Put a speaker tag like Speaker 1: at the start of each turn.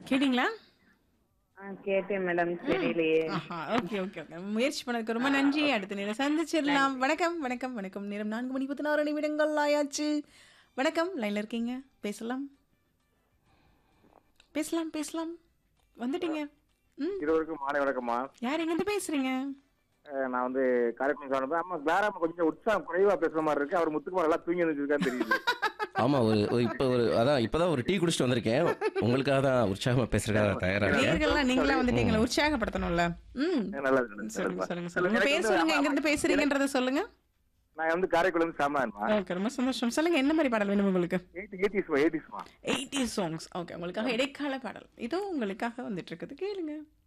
Speaker 1: கேட்டீங்களா
Speaker 2: ஆ கேட்டேன் மேடம் தெரியலையே
Speaker 1: ஆஹா ஓகே ஓகே ஓகே முயற்சி பண்ணதுக்கு ரொம்ப நன்றி அடுத்த நேரம் சந்திச்சிடலாம் வணக்கம் வணக்கம் வணக்கம் நேரம் நான்கு மணி பதினாறு நிமிடங்கள் ஆயாச்சு வணக்கம் லைன்ல இருக்கீங்க பேசலாம் பேசலாம் பேசலாம் வந்துட்டீங்க ம்
Speaker 3: இருவருக்கும் மாலை வணக்கம்மா
Speaker 1: யார் எங்கிருந்து பேசுறீங்க
Speaker 3: அஹ் நான் வந்து காரைக்குடி சார்ந்த அம்மா வேற கொஞ்சம் உற்சாகம் குறைவா பேசுற மாதிரி இருக்கு அவர் முத்துக்குமார் நல்லா தூங்கி இருக்கான்னு தெரியுது
Speaker 4: ஆமா ஒரு ஒரு- இப்ப ஒரு அதான் இப்பதான் ஒரு டீ குடிச்சிட்டு வந்திருக்கேன் உங்களுக்காக தான் உற்சாகமா பேசுறதுக்காக தயாரா இருக்கேன்
Speaker 1: நேர்கள்லாம் நீங்களா வந்துட்டீங்களா உற்சாகப்படுத்தணும்ல ம்
Speaker 3: நல்லா இருக்கு
Speaker 1: சொல்லுங்க
Speaker 3: நல்லா
Speaker 1: சொல்லுங்க
Speaker 3: இருக்கு.
Speaker 1: சொல்லுங்க
Speaker 3: எனக்கு
Speaker 1: பேர்
Speaker 3: வந்து
Speaker 1: சொல்லுங்க
Speaker 3: ஆமா,
Speaker 1: எங்க இருந்து பேசுறீங்கன்றத சொல்லுங்க
Speaker 3: நான் வந்து காரைக்குடி இருந்து சாமான்மா
Speaker 1: ஓகே ரொம்ப சந்தோஷம் சொல்லுங்க என்ன மாதிரி பாடல் வேணும் உங்களுக்கு
Speaker 3: எயிட்டி எயிட்டிஸ்மா எயிட்டிஸ்மா
Speaker 1: எயிட்டி சாங்ஸ் ஓகே உங்களுக்காக இடைக்கால பாடல் இதோ உங்களுக்காக வந்துட்டு இருக்குது கேளுங்க